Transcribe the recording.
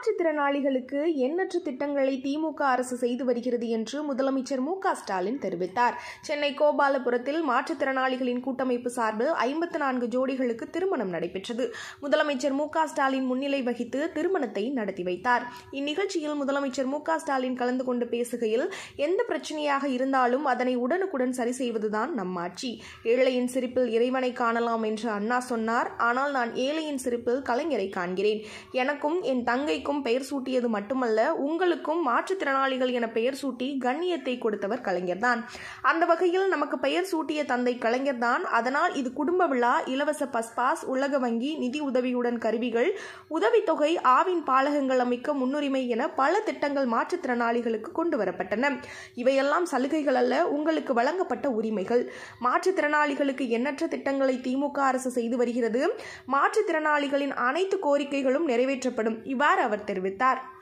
மாற்றுத்திறனாளிகளுக்கு எண்ணற்ற திட்டங்களை திமுக அரசு செய்து வருகிறது என்று முதலமைச்சர் மு க ஸ்டாலின் தெரிவித்தார் சென்னை கோபாலபுரத்தில் மாற்றுத்திறனாளிகளின் கூட்டமைப்பு சார்பில் ஐம்பத்து நான்கு ஜோடிகளுக்கு திருமணம் நடைபெற்றது முதலமைச்சர் மு க ஸ்டாலின் முன்னிலை வகித்து திருமணத்தை நடத்தி வைத்தார் இந்நிகழ்ச்சியில் முதலமைச்சர் மு க ஸ்டாலின் கலந்து கொண்டு பேசுகையில் எந்த பிரச்சனையாக இருந்தாலும் அதனை உடனுக்குடன் சரி செய்வதுதான் நம் ஆட்சி ஏழையின் சிரிப்பில் இறைவனை காணலாம் என்று அண்ணா சொன்னார் ஆனால் நான் ஏழையின் சிரிப்பில் கலைஞரை காண்கிறேன் எனக்கும் என் தங்கைக்கும் பெயர் சூட்டியது மட்டுமல்ல உங்களுக்கும் மாற்றுத்திறனாளிகள் என பெயர் சூட்டி கண்ணியத்தை கொடுத்தவர் கலைஞர்தான் அந்த வகையில் நமக்கு பெயர் சூட்டிய தந்தை கலைஞர்தான் அதனால் இது குடும்ப விழா இலவச பஸ்பாஸ் உலக வங்கி நிதி உதவியுடன் கருவிகள் உதவித்தொகை ஆவின் பாலகங்கள் அமைக்க முன்னுரிமை என பல திட்டங்கள் மாற்றுத்திறனாளிகளுக்கு கொண்டு வரப்பட்டன இவையெல்லாம் சலுகைகள் அல்ல உங்களுக்கு வழங்கப்பட்ட உரிமைகள் மாற்றுத்திறனாளிகளுக்கு எண்ணற்ற திட்டங்களை திமுக அரசு செய்து வருகிறது மாற்றுத்திறனாளிகளின் அனைத்து கோரிக்கைகளும் நிறைவேற்றப்படும் இவ்வாறு அவர் தெரிவித்தார்